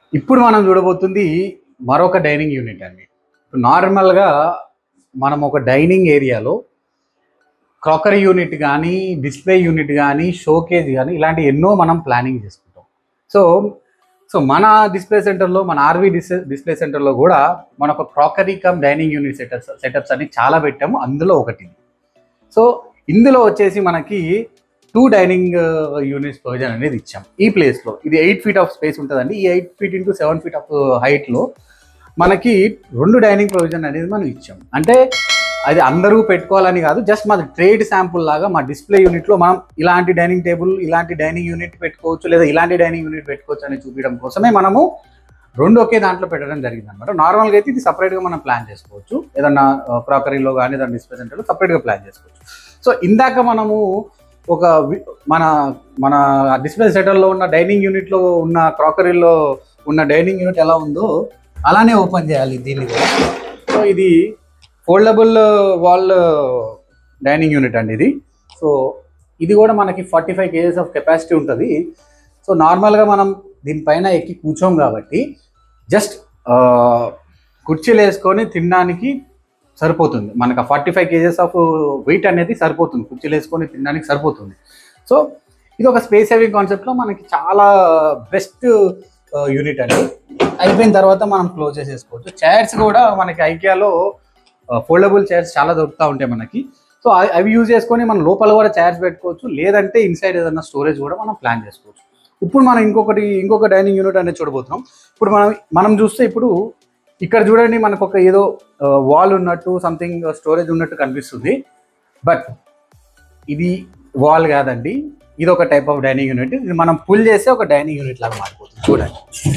ఇప్పుడు మనం చూడబోతుంది మరొక డైనింగ్ యూనిట్ అండి నార్మల్గా మనం ఒక డైనింగ్ ఏరియాలో క్రాకరీ యూనిట్ కానీ డిస్ప్లే యూనిట్ కానీ షోకేజ్ కానీ ఇలాంటి ఎన్నో మనం ప్లానింగ్ చేసుకుంటాం సో సో మన డిస్ప్లే సెంటర్లో మన ఆర్వీ డిస్ప్లే డిస్ప్లే సెంటర్లో కూడా మన ఒక crockery come dining unit setups setups అని చాలా పెట్టాము అందులో ఒకటి ఇది. సో ఇందులో వచ్చేసి మనకి టూ డైనింగ్ యూనిట్స్ ప్రొవిజన్ అనేది ఇచ్చాం ఈ ప్లేస్లో ఇది ఎయిట్ ఫీట్ ఆఫ్ స్పేస్ ఉంటుందండి ఈ eight feet into seven feet of హైట్లో మనకి రెండు డైనింగ్ ప్రొవిజన్ అనేది మనం ఇచ్చాం అంటే అది అందరూ పెట్టుకోవాలని కాదు జస్ట్ మాది ట్రేడ్ శాంపుల్ లాగా మా డిస్ప్లే యూనిట్లో మనం ఇలాంటి డైనింగ్ టేబుల్ ఇలాంటి డైనింగ్ యూనిట్ పెట్టుకోవచ్చు లేదా ఇలాంటి డైనింగ్ యూనిట్ పెట్టుకోవచ్చు అని చూపించడం కోసమే మనము రెండు ఒకే దాంట్లో పెట్టడం జరిగింది అనమాట నార్మల్గా అయితే ఇది సపరేట్గా మనం ప్లాన్ చేసుకోవచ్చు ఏదన్నా క్రాకరీలో కానీ ఏదైనా డిస్ప్లే సెంటర్లో సపరేట్గా ప్లాన్ చేసుకోవచ్చు సో ఇందాక మనము ఒక వి- మన మన డిస్ప్లే సెంటర్లో ఉన్న డైనింగ్ యూనిట్లో ఉన్న క్రాకరీలో ఉన్న డైనింగ్ యూనిట్ ఎలా ఉందో అలానే ఓపెన్ చేయాలి దీన్ని కూడా సో ఇది ఫోల్డబుల్ వాల్ డైనింగ్ యూనిట్ అండి ఇది సో ఇది కూడా మనకి forty five kgs of capacity ఉంటుంది సో నార్మల్గా మనం దీనిపైన ఎక్కి కూర్చోం కాబట్టి జస్ట్ కుర్చీలు వేసుకొని తినడానికి సరిపోతుంది మనకు forty five kgs of weight అనేది సరిపోతుంది కుర్చీలు వేసుకొని తినడానికి సరిపోతుంది సో ఇది ఒక స్పేస్ సేవింగ్ కాన్సెప్ట్లో మనకి చాలా బెస్ట్ యూనిట్ అండి అయిపోయిన తర్వాత మనం క్లోజ్ చేసేసుకోవచ్చు చైర్స్ కూడా మనకి ఐకియాలో ఫోల్డబుల్ చైర్స్ చాలా దొరుకుతూ ఉంటాయి మనకి సో అవి- అవి యూజ్ చేసుకొని మనం లోపల కూడా చైర్స్ పెట్టుకోవచ్చు లేదంటే ఇన్సైడ్ ఏదైనా స్టోరేజ్ కూడా మనం ప్లాన్ చేసుకోవచ్చు ఇప్పుడు మనం ఇంకొకటి ఇంకొక డైనింగ్ యూనిట్ అనేది చూడబోతున్నాం ఇప్పుడు మనం మనం చూస్తే ఇప్పుడు ఇక్కడ చూడండి మనకు ఒక ఏదో వాల్ ఉన్నట్టు సంథింగ్ స్టోరేజ్ ఉన్నట్టు కనిపిస్తుంది బట్ ఇది వాల్ కాదండి ఇది ఒక టైప్ ఆఫ్ డైనింగ్ యూనిట్ ఇది మనం పుల్ చేస్తే ఒక డైనింగ్ యూనిట్ లాగా మారిపోతుంది చూడండి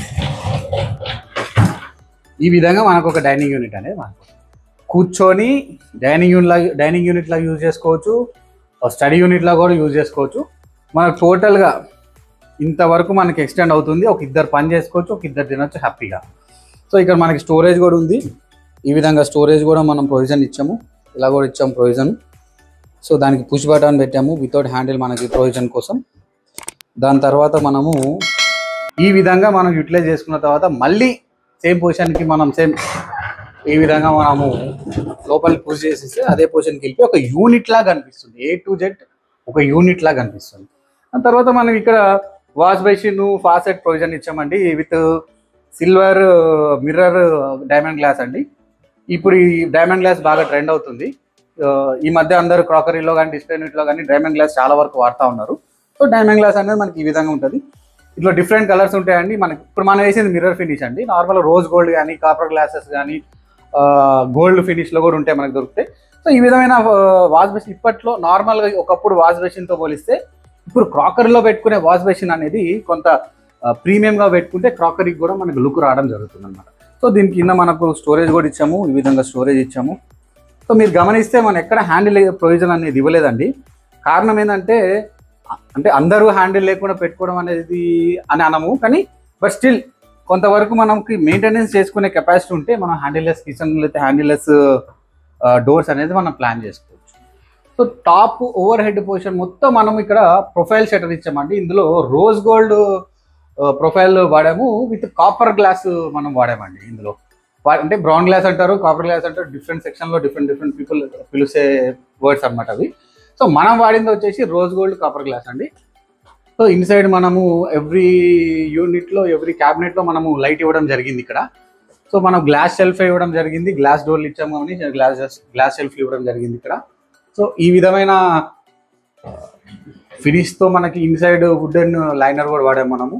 ఈ విధంగా మనకు ఒక డైనింగ్ యూనిట్ అనేది మారిపోతుంది కూర్చొని డైనింగ్ యూనిట్ లాగా డైనింగ్ యూనిట్ లాగా యూజ్ చేసుకోవచ్చు స్టడీ యూనిట్ లాగా కూడా యూజ్ చేసుకోవచ్చు మనకు టోటల్గా ఇంతవరకు మనకి ఎక్స్టెండ్ అవుతుంది ఒక ఇద్దరు పని చేసుకోవచ్చు ఒక ఇద్దరు తినొచ్చు హ్యాపీగా సో ఇక్కడ మనకి స్టోరేజ్ కూడా ఉంది ఈ విధంగా స్టోరేజ్ కూడా మనం ప్రొవిజన్ ఇచ్చాము ఇలా కూడా ఇచ్చాము ప్రొవిజన్ సో దానికి పుష్ బటన్ పెట్టాము వితౌట్ హ్యాండిల్ మనకి ప్రొవిజన్ కోసం దాని తర్వాత మనము ఈ విధంగా మనం యూటిలైజ్ చేసుకున్న తర్వాత మళ్ళీ సేమ్ పొజిషన్కి మనం సేమ్ ఈ విధంగా మనము లోపలికి పుష్ చేసేస్తే అదే పొజిషన్కి వెళ్ళి ఒక యూనిట్ లాగా కనిపిస్తుంది ఏ టు జెడ్ ఒక యూనిట్ లాగా కనిపిస్తుంది దాని తర్వాత మనం ఇక్కడ వాష్ బేసిన్ ఫాసెట్ ప్రొవిజన్ ఇచ్చామండి with silver mirror diamond glass అండి ఇప్పుడు ఈ డైమండ్ గ్లాస్ బాగా ట్రెండ్ అవుతుంది ఆ, ఈ మధ్య అందరూ క్రాకరీలో కానీ డిస్ప్లే యూనిట్లో కానీ డైమండ్ గ్లాస్ చాలా వరకు వాడుతూ ఉన్నారు సో డైమండ్ గ్లాస్ అనేది మనకి ఈ విధంగా ఉంటుంది ఇట్లా డిఫరెంట్ కలర్స్ ఉంటాయండి మనకి ఇప్పుడు మనం వేసింది మిర్రర్ ఫినిష్ అండి నార్మల్ రోజ్ గోల్డ్ కానీ కాపర్ గ్లాసెస్ కానీ గోల్డ్ ఫినిష్లో కూడా ఉంటాయి మనకు దొరుకుతాయి సో ఈ విధమైన వాష్ బేసిన్ ఇప్పట్లో నార్మల్గా ఒకప్పుడు వాష్ బేసిన్తో పోలిస్తే ఇప్పుడు క్రాకరీలో పెట్టుకునే వాష్ బేసిన్ అనేది కొంత ప్రీమియంగా పెట్టుకుంటే క్రాకరీకి కూడా మనకు లుక్ రావడం జరుగుతుంది అనమాట సో దీని కింద మనకు స్టోరేజ్ కూడా ఇచ్చాము ఈ విధంగా స్టోరేజ్ ఇచ్చాము సో మీరు గమనిస్తే మనం ఎక్కడ హ్యాండిల్ ప్రొవిజన్ అనేది ఇవ్వలేదండి కారణం ఏంటంటే అంటే అందరూ హ్యాండిల్ లేకుండా పెట్టుకోవడం అనేది అని అనము కానీ బట్ స్టిల్ కొంతవరకు మనకి మెయింటెనెన్స్ చేసుకునే కెపాసిటీ ఉంటే మనం హ్యాండిల్లెస్ కిచెన్ లేకపోతే హ్యాండిల్లెస్ డోర్స్ అనేది మనం ప్లాన్ చేసుకోవచ్చు so top overhead position మొత్తం మనం ఇక్కడ ప్రొఫైల్ షటర్ ఇచ్చామండి ఇందులో రోజ్ గోల్డ్ ప్రొఫైల్ వాడాము విత్ కాపర్ గ్లాస్ మనం వాడామండి ఇందులో వా- అంటే బ్రౌన్ గ్లాస్ అంటారు కాపర్ గ్లాస్ అంటారు డిఫరెంట్ సెక్షన్లో డిఫరెంట్ డిఫరెంట్ పీపుల్ పిలిచే వర్డ్స్ అన్నమాట అవి సో మనం వాడింది వచ్చేసి రోజ్ గోల్డ్ కాపర్ గ్లాస్ అండి సో ఇన్సైడ్ మనము ఎవ్రీ యూనిట్లో ఎవ్రీ క్యాబినెట్లో మనము లైట్ ఇవ్వడం జరిగింది ఇక్కడ సో మనం గ్లాస్ షెల్ఫ్ ఇవ్వడం జరిగింది గ్లాస్ డోర్లు ఇచ్చాము అని గ్లాస్ గ్లాస్ షెల్ఫ్ ఇవ్వడం జరిగింది ఇక్కడ సో ఈ విధమైన ఫినిష్తో మనకి ఇన్సైడ్ వుడెన్ లైనర్ కూడా వాడాము మనము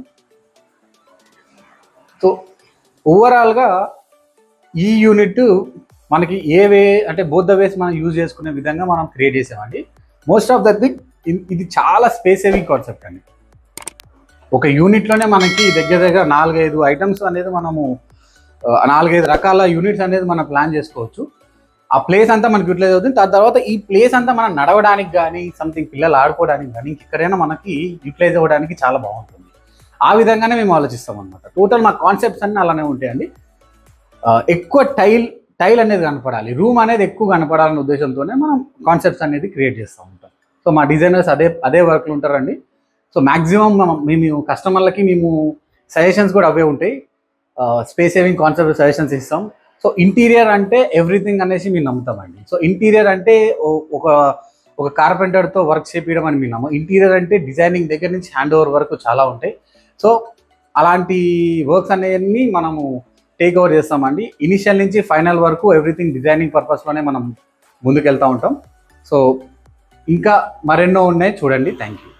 సో ఓవరాల్గా ఈ యూనిట్ మనకి ఏ వే అంటే బోత్ ద వేస్ మనం యూజ్ చేసుకునే విధంగా మనం క్రియేట్ చేసామండి మోస్ట్ ఆఫ్ ద థింగ్ ఇది చాలా స్పేస్ సేవింగ్ కాన్సెప్ట్ అండి ఒక యూనిట్లోనే మనకి దగ్గర దగ్గర నాలుగైదు ఐటమ్స్ అనేది మనము ఆ, నాలుగైదు రకాల యూనిట్స్ అనేది మనం ప్లాన్ చేసుకోవచ్చు ఆ ప్లేస్ అంతా మనకి యూటిలైజ్ అవుతుంది దాని తర్వాత ఈ ప్లేస్ అంతా మనం నడవడానికి కానీ సంథింగ్ పిల్లలు ఆడుకోవడానికి కానీ ఇంకెక్కడైనా మనకి యూటిలైజ్ అవ్వడానికి చాలా బాగుంటుంది ఆ విధంగానే మేము ఆలోచిస్తాం అనమాట టోటల్ మా కాన్సెప్ట్స్ అన్నీ అలానే ఉంటాయండి ఆ, ఎక్కువ టైల్ టైల్ అనేది కనపడాలి రూమ్ అనేది ఎక్కువ కనపడాలనే ఉద్దేశంతోనే మనం కాన్సెప్ట్స్ అనేది క్రియేట్ చేస్తూ ఉంటాం సో మా డిజైనర్స్ అదే అదే వర్క్లు ఉంటారండి సో మ్యాక్సిమం మేము కస్టమర్లకి మేము సజెషన్స్ కూడా అవే ఉంటాయి స్పేస్ సేవింగ్ కాన్సెప్ట్ సజెషన్స్ ఇస్తాం సో ఇంటీరియర్ అంటే ఎవ్రీథింగ్ అనేసి మేము నమ్ముతామండి సో ఇంటీరియర్ అంటే ఓ- ఒక ఒక కార్పెంటర్తో వర్క్ చేపించడం అని మేము నమ్ము ఇంటీరియర్ అంటే డిజైనింగ్ దగ్గర నుంచి హ్యాండ్ ఓవర్ వరకు చాలా ఉంటాయి సో అలాంటి వర్క్స్ అనేవి మనము టేక్ ఓవర్ చేస్తామండి ఇనిషియల్ నుంచి ఫైనల్ వరకు ఎవ్రీథింగ్ డిజైనింగ్ పర్పస్లోనే మనం ముందుకెళ్తూ ఉంటాం సో ఇంకా మరెన్నో ఉన్నాయి చూడండి థ్యాంక్ యూ